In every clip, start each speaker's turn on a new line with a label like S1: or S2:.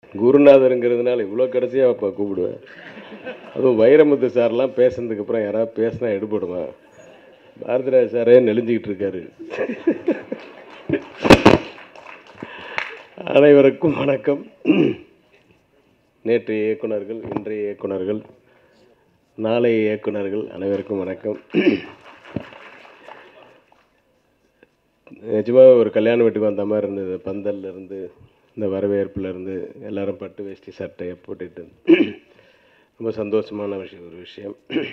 S1: குருநாதருங்கிறதுனால இவ்வளோ கடைசியாக அப்போ கூப்பிடுவேன் அதுவும் வைரமுத்து சார்லாம் பேசுனதுக்கு அப்புறம் யாராவது பேசினா எடுபடுமா பாரதிராஜ் சாரே நெளிஞ்சிக்கிட்டு இருக்காரு அனைவருக்கும் வணக்கம் நேற்றைய இயக்குனர்கள் இன்றைய இயக்குனர்கள் நாளைய இயக்குனர்கள் அனைவருக்கும் வணக்கம் நிஜமாக ஒரு கல்யாண வீட்டுக்கு வந்த மாதிரி இருந்தது பந்தல்ல இருந்து இந்த வரவேற்புல இருந்து எல்லாரும் பட்டு வேஷ்டி சட்டையை போட்டுட்டு ரொம்ப சந்தோஷமான விஷயம் ஒரு விஷயம்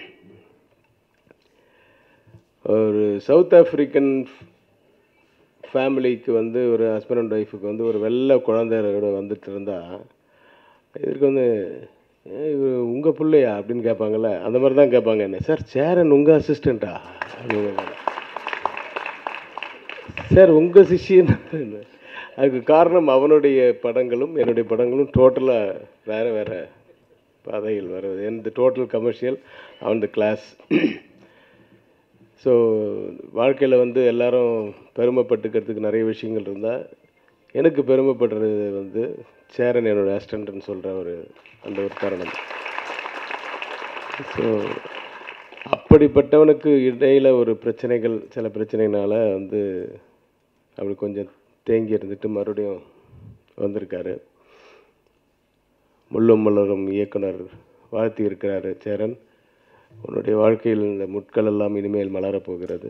S1: ஒரு சவுத் ஆப்பிரிக்கன் ஃபேமிலிக்கு வந்து ஒரு ஹஸ்பண்ட் அண்ட் ஒய்ஃபுக்கு வந்து ஒரு வெள்ளை குழந்தையோட வந்துட்டு இருந்தா இதற்கு வந்து "ஏன் இவர் உங்கள் பிள்ளையா அப்படின்னு கேட்பாங்கல்ல அந்த மாதிரி தான் கேட்பாங்க என்ன சார் சேரன் உங்கள் அசிஸ்டண்ட்டா அப்படின்னு சார் உங்கள் சிஷியன் அதுக்கு காரணம் அவனுடைய படங்களும் என்னுடைய படங்களும் டோட்டலாக வேறு வேறு பாதையில் வருவது எந்த டோட்டல் கமர்ஷியல் அவன் கிளாஸ் ஸோ வாழ்க்கையில் வந்து எல்லாரும் பெருமைப்பட்டுக்கிறதுக்கு நிறைய விஷயங்கள் இருந்தால் எனக்கு பெருமைப்படுறது வந்து சேரன் என்னோட அசிஸ்டன்ட்னு சொல்கிற ஒரு அந்த ஒரு தருணம் ஸோ அப்படிப்பட்டவனுக்கு இடையில் ஒரு பிரச்சனைகள் சில பிரச்சனைனால வந்து அப்படி கொஞ்சம் தேங்கி இருந்துட்டு மறுபடியும் வந்திருக்காரு முள்ளும் மலரும் இயக்குனர் வாழ்த்தி இருக்கிறாரு சேரன் உன்னுடைய வாழ்க்கையில் இந்த முட்கள் எல்லாம் இனிமேல் மலரப் போகிறது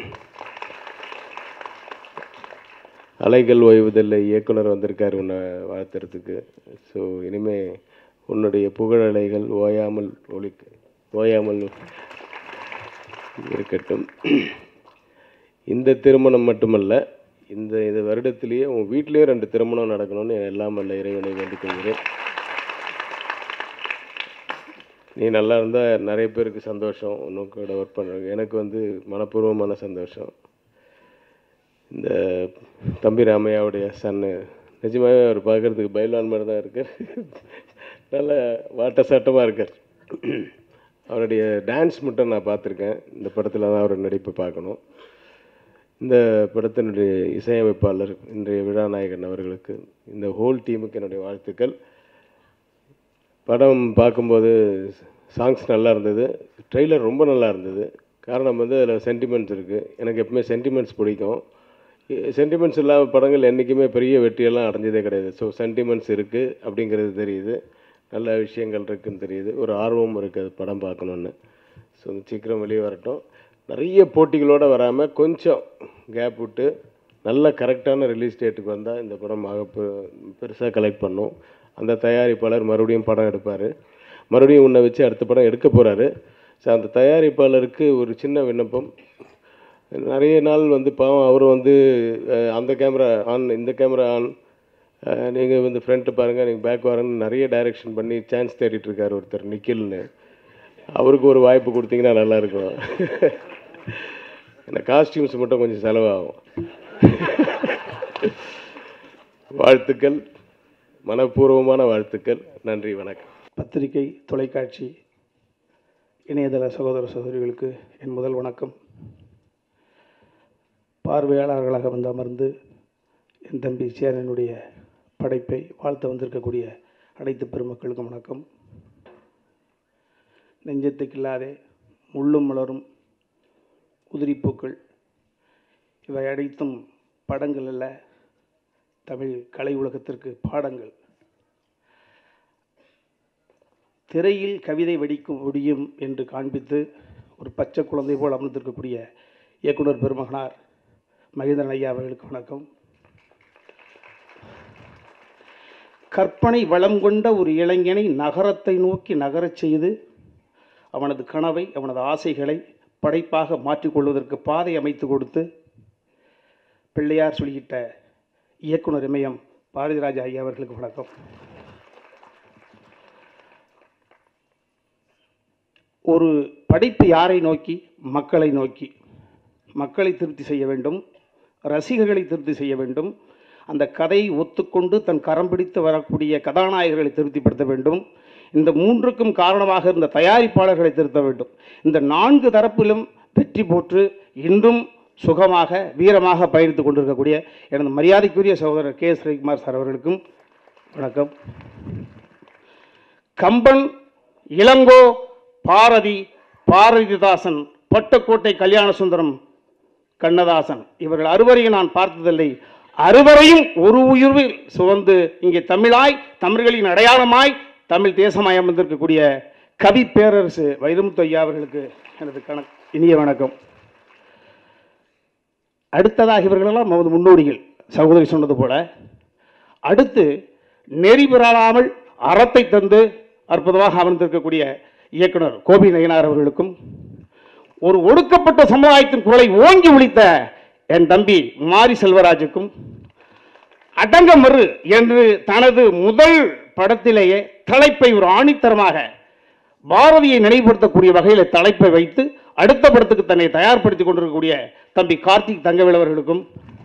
S1: அலைகள் ஓய்வதில்லை இயக்குனர் வந்திருக்காரு உன்னை வாழ்த்துறதுக்கு ஸோ இனிமே உன்னுடைய புகழலைகள் ஓயாமல் ஒலிக்க ஓயாமல் இருக்கட்டும் இந்த திருமணம் மட்டுமல்ல இந்த இந்த வருடத்திலேயே உன் வீட்டிலேயே ரெண்டு திருமணம் நடக்கணும்னு எல்லாம் வல்ல இறைவனை வேண்டிக் கொள்கிறேன் நீ நல்லா இருந்தால் நிறைய பேருக்கு சந்தோஷம் உன்னும் கூட ஒர்க் பண்ணுறது எனக்கு வந்து மனப்பூர்வமான சந்தோஷம் இந்த தம்பி ராமையாவுடைய சன்னு நிஜமாகவே அவர் பார்க்குறதுக்கு பைலான் மாதிரி தான் இருக்கார் நல்ல வாட்ட சாட்டமாக இருக்கார் அவருடைய டான்ஸ் மட்டும் நான் பார்த்துருக்கேன் இந்த படத்தில் தான் அவர் நடிப்பை பார்க்கணும் இந்த படத்தினுடைய இசையமைப்பாளர் இன்றைய விழாநாயகன் அவர்களுக்கு இந்த ஹோல் டீமுக்கு என்னுடைய வாழ்த்துக்கள் படம் பார்க்கும்போது சாங்ஸ் நல்லா இருந்தது ட்ரெய்லர் ரொம்ப நல்லா இருந்தது காரணம் வந்து அதில் சென்டிமெண்ட்ஸ் இருக்குது எனக்கு எப்பவுமே சென்டிமெண்ட்ஸ் பிடிக்கும் சென்டிமெண்ட்ஸ் இல்லாத படங்கள் என்றைக்குமே பெரிய வெற்றியெல்லாம் அடைஞ்சதே கிடையாது ஸோ சென்டிமெண்ட்ஸ் இருக்குது அப்படிங்கிறது தெரியுது நல்ல விஷயங்கள் இருக்குன்னு தெரியுது ஒரு ஆர்வம் இருக்குது அது படம் பார்க்கணுன்னு ஸோ சீக்கிரம் வெளியே வரட்டும் நிறைய போட்டிகளோடு வராமல் கொஞ்சம் கேப் விட்டு நல்ல கரெக்டான ரிலீஸ் டேட்டுக்கு வந்தால் இந்த படம் ஆக பெருசாக கலெக்ட் பண்ணும் அந்த தயாரிப்பாளர் மறுபடியும் படம் எடுப்பார் மறுபடியும் உன்னை வச்சு அடுத்த படம் எடுக்க போகிறாரு ஸோ அந்த தயாரிப்பாளருக்கு ஒரு சின்ன விண்ணப்பம் நிறைய நாள் வந்து பாவம் அவர் வந்து அஹ், அந்த கேமரா ஆன் இந்த கேமரா ஆன் நீங்கள் வந்து ஃப்ரண்ட்டு பாருங்கள் நீங்கள் பேக் வாருங்கன்னு நிறைய டைரக்ஷன் பண்ணி சான்ஸ் தேடிட்டு இருக்காரு ஒருத்தர் நிக்கில்னு அவருக்கு ஒரு வாய்ப்பு கொடுத்தீங்கன்னா நல்லாயிருக்கும் ஏன்னா காஸ்டியூம்ஸ் மட்டும் கொஞ்சம் செலவாகும் வாழ்த்துக்கள் மனப்பூர்வமான வாழ்த்துக்கள் நன்றி வணக்கம்
S2: பத்திரிகை தொலைக்காட்சி இணையதள சகோதர சகோதரிகளுக்கு என் முதல் வணக்கம் பார்வையாளர்களாக வந்து அமர்ந்து என் தம்பி சேரனுடைய படைப்பை வாழ்த்த வந்திருக்கக்கூடிய அனைத்து பெருமக்களுக்கும் வணக்கம் நெஞ்சத்துக்கில்லாதே முள்ளும் மலரும் உதிரிப்பூக்கள் இவை அனைத்தும் படங்கள் அல்ல தமிழ் கலை உலகத்திற்கு பாடங்கள் திரையில் கவிதை வெடிக்கும் முடியும் என்று காண்பித்து ஒரு பச்சை குழந்தை போல் அமர்ந்திருக்கக்கூடிய இயக்குனர் பெருமகனார் மகேந்திரன் ஐயா அவர்களுக்கு வணக்கம் கற்பனை வளம் கொண்ட ஒரு இளைஞனை நகரத்தை நோக்கி நகரச் செய்து அவனது கனவை அவனது ஆசைகளை படைப்பாக மாற்றிக்கொள்வதற்கு பாதை அமைத்து கொடுத்து பிள்ளையார் சொல்லியிட்ட இயக்குனர் இமயம் பாரதிராஜ ஐயா அவர்களுக்கு வணக்கம் ஒரு படைப்பு யாரை நோக்கி மக்களை நோக்கி மக்களை திருப்தி செய்ய வேண்டும் ரசிகர்களை திருப்தி செய்ய வேண்டும் அந்த கதையை ஒத்துக்கொண்டு தன் கரம் பிடித்து வரக்கூடிய கதாநாயகர்களை திருப்திப்படுத்த வேண்டும் இந்த மூன்றுக்கும் காரணமாக இருந்த தயாரிப்பாளர்களை திருத்த வேண்டும் இந்த நான்கு தரப்பிலும் வெற்றி போற்று இன்றும் சுகமாக வீரமாக பயணித்துக் கொண்டிருக்கக்கூடிய எனது மரியாதைக்குரிய சகோதரர் கே எஸ் ரவிக்குமார் சார் அவர்களுக்கும் வணக்கம் கம்பன் இளங்கோ பாரதி பாரதிதாசன் பட்டுக்கோட்டை கல்யாண சுந்தரம் கண்ணதாசன் இவர்கள் அறுவரையும் நான் பார்த்ததில்லை அறுவரையும் ஒரு உயிர்வில் சுமந்து இங்கே தமிழாய் தமிழ்களின் அடையாளமாய் தமிழ் தேசமாய் அமர்ந்திருக்கக்கூடிய கவி பேரரசு வைரமுத்து ஐயா அவர்களுக்கு எனது கணக் இனிய வணக்கம் அடுத்ததாக இவர்களெல்லாம் நமது முன்னோடிகள் சகோதரி சொன்னது போல அடுத்து நெறி பெறாமல் அறத்தை தந்து அற்புதமாக அமர்ந்திருக்கக்கூடிய இயக்குனர் கோபி நயனார் அவர்களுக்கும் ஒரு ஒடுக்கப்பட்ட சமுதாயத்தின் குரலை ஓங்கி ஒழித்த என் தம்பி மாரி செல்வராஜுக்கும் அடங்கமறு என்று தனது முதல் படத்திலேயே தலைப்பை ஒரு ஆணித்தரமாக பாரதியை நினைவுபடுத்தக்கூடிய வகையில் தலைப்பை வைத்து அடுத்த படத்துக்கு தன்னை தயார்படுத்திக் கொண்டிருக்கக்கூடிய தம்பி கார்த்திக் தங்கவேல் அவர்களுக்கும்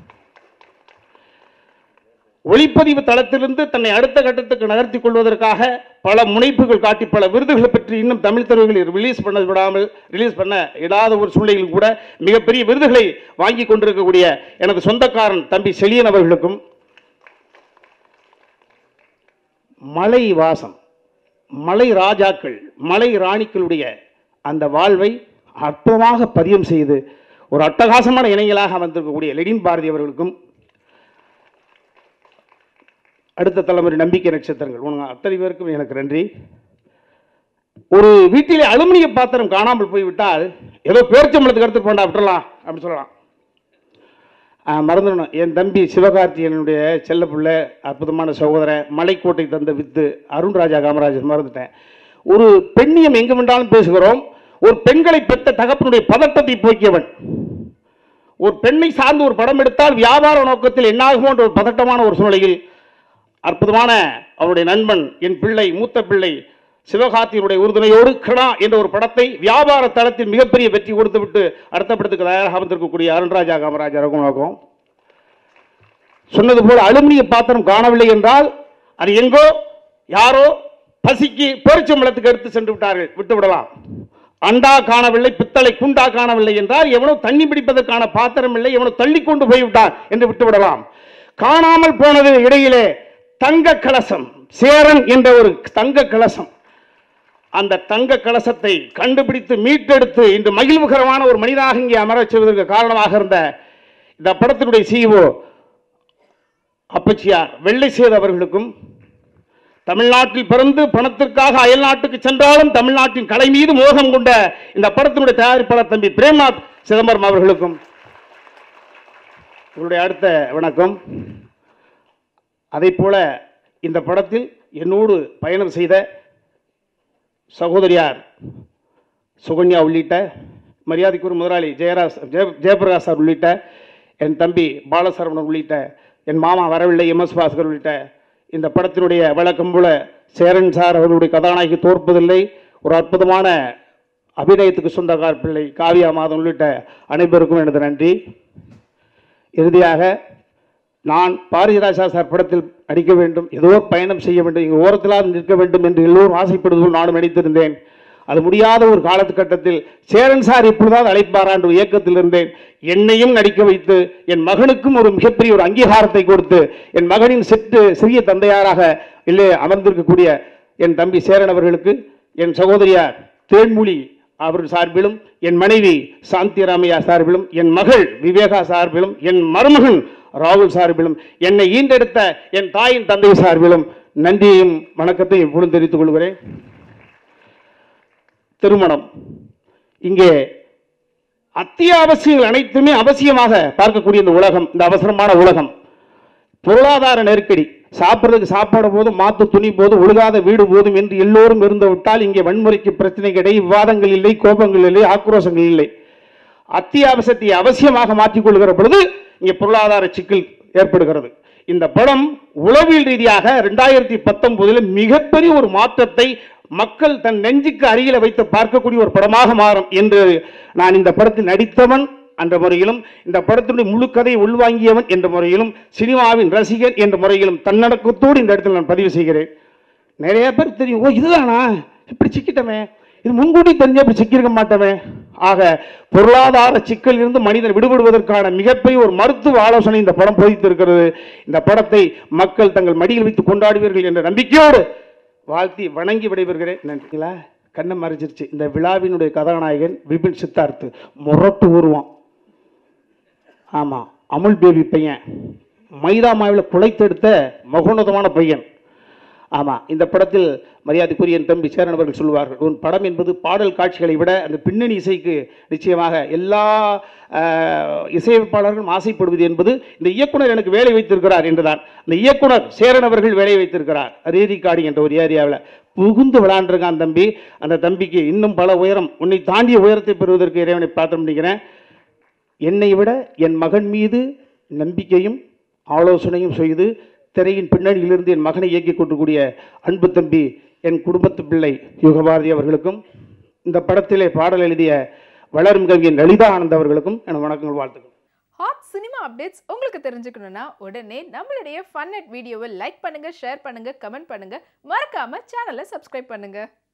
S2: ஒளிப்பதிவு தளத்திலிருந்து தன்னை அடுத்த கட்டத்துக்கு நகர்த்திக் கொள்வதற்காக பல முனைப்புகள் காட்டி பல விருதுகளை பற்றி இன்னும் தமிழ் திரைகளில் ரிலீஸ் பண்ண விடாமல் ரிலீஸ் பண்ண இடாத ஒரு சூழ்நிலையில் கூட மிகப்பெரிய விருதுகளை வாங்கி கொண்டிருக்கக்கூடிய எனது சொந்தக்காரன் தம்பி செழியன் அவர்களுக்கும் மலை வாசம் மலை ராஜாக்கள் மலை ராணிக்களுடைய அந்த வாழ்வை அற்புதமாக பதியம் செய்து ஒரு அட்டகாசமான இணையலாக வந்திருக்கக்கூடிய லெனின் பாரதி அவர்களுக்கும் அடுத்த தலைமுறை நம்பிக்கை நட்சத்திரங்கள் உனக்கு அத்தனை பேருக்கும் எனக்கு நன்றி ஒரு வீட்டிலே அலுமினிய பாத்திரம் காணாமல் போய்விட்டால் ஏதோ பேர்ச்சம்பளத்துக்கு எடுத்து போண்டா விட்டுறலாம் அப்படின்னு சொல்லலாம் ஆ, மறந்துடணும் என் தம்பி சிவகார்த்தியனுடைய செல்ல பிள்ளை அற்புதமான சகோதரன் மலைக்கோட்டை தந்த வித்து அருண்ராஜா காமராஜர் மறந்துட்டேன் ஒரு பெண்ணியம் எங்கு வேண்டாலும் பேசுகிறோம் ஒரு பெண்களை பெற்ற தகப்பனுடைய பதட்டத்தை போக்கியவன் ஒரு பெண்ணை சார்ந்து ஒரு படம் எடுத்தால் வியாபார நோக்கத்தில் என்னாகுமோ என்ற ஒரு பதட்டமான ஒரு சூழ்நிலையில் அற்புதமான அவருடைய நண்பன் என் பிள்ளை மூத்த பிள்ளை சிவகார்த்தியினுடைய உறுதுணையோடு கிருணா என்ற ஒரு படத்தை வியாபார தளத்தில் மிகப்பெரிய வெற்றி கொடுத்துவிட்டு அடுத்த படத்துக்கு தயாராக வந்திருக்கக்கூடிய அருண்ராஜா காமராஜர் ரகுநாகம் சொன்னது போல அலுமினிய பாத்திரம் காணவில்லை என்றால் அது எங்கோ யாரோ பசிக்கு பேரிச்சம்பளத்துக்கு எடுத்து சென்று விட்டார்கள் விட்டு விடலாம் அண்டா காணவில்லை பித்தளை குண்டா காணவில்லை என்றால் எவனோ தண்ணி பிடிப்பதற்கான பாத்திரம் இல்லை எவனோ தள்ளி கொண்டு போய்விட்டான் என்று விட்டு விடலாம் காணாமல் போனது இடையிலே தங்க கலசம் சேரன் என்ற ஒரு தங்க கலசம் அந்த தங்க கலசத்தை கண்டுபிடித்து மீட்டெடுத்து இன்று மகிழ்வுகரமான ஒரு மனிதனாக இங்கே அமரச் செய்வதற்கு காரணமாக இருந்த இந்த படத்தினுடைய சிஇஓ அப்பச்சியார் வெள்ளை சேது அவர்களுக்கும் தமிழ்நாட்டில் பிறந்து பணத்திற்காக அயல் நாட்டுக்கு சென்றாலும் தமிழ்நாட்டின் கலை மீது மோகம் கொண்ட இந்த படத்தினுடைய தயாரிப்பாளர் தம்பி பிரேம்நாத் சிதம்பரம் அவர்களுக்கும் உங்களுடைய அடுத்த வணக்கம் அதே போல இந்த படத்தில் என்னோடு பயணம் செய்த சகோதரியார் சுகன்யா உள்ளிட்ட மரியாதைக்குரிய முதலாளி ஜெயராஜ் ஜெய ஜெயபிரகாஷ் சார் உள்ளிட்ட என் தம்பி பாலசரவணன் உள்ளிட்ட என் மாமா வரவில்லை எம் எஸ் பாஸ்கர் உள்ளிட்ட இந்த படத்தினுடைய வழக்கம் போல சேரன் சார் அவர்களுடைய கதாநாயகி தோற்பதில்லை ஒரு அற்புதமான அபிநயத்துக்கு சொந்தக்கார் பிள்ளை காவியா மாதம் உள்ளிட்ட அனைவருக்கும் எனது நன்றி இறுதியாக நான் பாரதிராஜா சார் படத்தில் அடிக்க வேண்டும் ஏதோ ஒரு பயணம் செய்ய வேண்டும் இங்கு ஓரத்திலாவது நிற்க வேண்டும் என்று எல்லோரும் ஆசைப்படுவதும் நானும் நினைத்திருந்தேன் அது முடியாத ஒரு காலத்துக்கட்டத்தில் சேரன் சார் இப்பொழுதாவது அழைப்பாரா என்ற ஒரு இயக்கத்தில் இருந்தேன் என்னையும் நடிக்க வைத்து என் மகனுக்கும் ஒரு மிகப்பெரிய ஒரு அங்கீகாரத்தை கொடுத்து என் மகனின் செட்டு சிறிய தந்தையாராக இல்லை அமர்ந்திருக்கக்கூடிய என் தம்பி சேரன் அவர்களுக்கு என் சகோதரியார் தேன்மொழி அவர் சார்பிலும் என் மனைவி சாந்தி ராமையா சார்பிலும் என் மகள் விவேகா சார்பிலும் என் மருமகன் ராகுல் சார்பிலும் என்னை ஈண்டெடுத்த என் தாயின் தந்தை சார்பிலும் நன்றியையும் வணக்கத்தையும் இப்பொழுது தெரிவித்துக் கொள்கிறேன் திருமணம் இங்கே அத்தியாவசியங்கள் அனைத்துமே அவசியமாக பார்க்கக்கூடிய இந்த உலகம் இந்த அவசரமான உலகம் பொருளாதார நெருக்கடி சாப்பிட்றதுக்கு சாப்பாடு போதும் மாத்து துணி போதும் ஒழுகாத வீடு போதும் என்று எல்லோரும் இருந்து விட்டால் இங்கே வன்முறைக்கு பிரச்சனை கிடையாது விவாதங்கள் இல்லை கோபங்கள் இல்லை ஆக்ரோஷங்கள் இல்லை அத்தியாவசியத்தை அவசியமாக மாற்றிக் கொள்கிற பொழுது இங்கே பொருளாதார சிக்கல் ஏற்படுகிறது இந்த படம் உளவியல் ரீதியாக ரெண்டாயிரத்தி பத்தொன்பதில் மிகப்பெரிய ஒரு மாற்றத்தை மக்கள் தன் நெஞ்சுக்கு அருகில வைத்து பார்க்கக்கூடிய ஒரு படமாக மாறும் என்று நான் இந்த படத்தில் நடித்தவன் என்ற முறையிலும் இந்த படத்தினுடைய முழு கதையை உள்வாங்கியவன் என்ற முறையிலும் சினிமாவின் ரசிகன் என்ற முறையிலும் தன்னடக்கத்தோடு இந்த இடத்தில் நான் பதிவு செய்கிறேன் நிறைய பேர் தெரியும் ஓ இதுதானா இப்படி சிக்கிட்டமே இது முன்கூட்டி தெரிஞ்சா இப்படி சிக்கியிருக்க மாட்டோமே ஆக பொருளாதார சிக்கலில் இருந்து மனிதன் விடுபடுவதற்கான மிகப்பெரிய ஒரு மருத்துவ ஆலோசனை இந்த படம் போதித்திருக்கிறது இந்த படத்தை மக்கள் தங்கள் மடியில் வைத்து கொண்டாடுவீர்கள் என்ற நம்பிக்கையோடு வாழ்த்தி வணங்கி விடைபெறுகிறேன் நன்றிங்களா கண்ணை மறைச்சிருச்சு இந்த விழாவினுடைய கதாநாயகன் விபின் சித்தார்த்து முரட்டு உருவம் ஆமாம் அமுல் பேபி பையன் மைதா மாவில் குலைத்தெடுத்த மகோன்னதமான பையன் ஆமாம் இந்த படத்தில் மரியாதைக்குரிய என் தம்பி சேரன் அவர்கள் சொல்வார்கள் உன் படம் என்பது பாடல் காட்சிகளை விட அந்த பின்னணி இசைக்கு நிச்சயமாக எல்லா ஆஹ், இசையமைப்பாளர்களும் ஆசைப்படுவது என்பது இந்த இயக்குனர் எனக்கு வேலை வைத்திருக்கிறார் என்றுதான் இந்த இயக்குனர் சேரன் அவர்கள் வேலை வைத்திருக்கிறார் ரேரிக்காடி என்ற ஒரு ஏரியாவில் புகுந்து விளையாண்டுருக்கான் தம்பி அந்த தம்பிக்கு இன்னும் பல உயரம் உன்னை தாண்டிய உயரத்தை பெறுவதற்கு இறைவனை பார்த்து நினைக்கிறேன் என்னை விட என் மகன் மீது நம்பிக்கையும் ஆலோசனையும் செய்து திரையின் பின்னணியிலிருந்து என் மகனை இயக்கிக் கொண்டிருக்கூடிய அன்பு தம்பி என் குடும்பத்து பிள்ளை யுகபாரதி அவர்களுக்கும் இந்த படத்திலே பாடல் எழுதிய வளரும் கவிஞன் லலிதா ஆனந்த் அவர்களுக்கும் என் வணக்கங்கள் வாழ்த்துக்கள்
S3: ஹாட் சினிமா அப்டேட்ஸ் உங்களுக்கு தெரிஞ்சுக்கணும்னா உடனே நம்மளுடைய ஃபன் அட் வீடியோவை லைக் பண்ணுங்க ஷேர் பண்ணுங்க கமெண்ட் பண்ணுங்க மறக்காம சேனலை சப்ஸ்கிரைப் பண்ணுங்க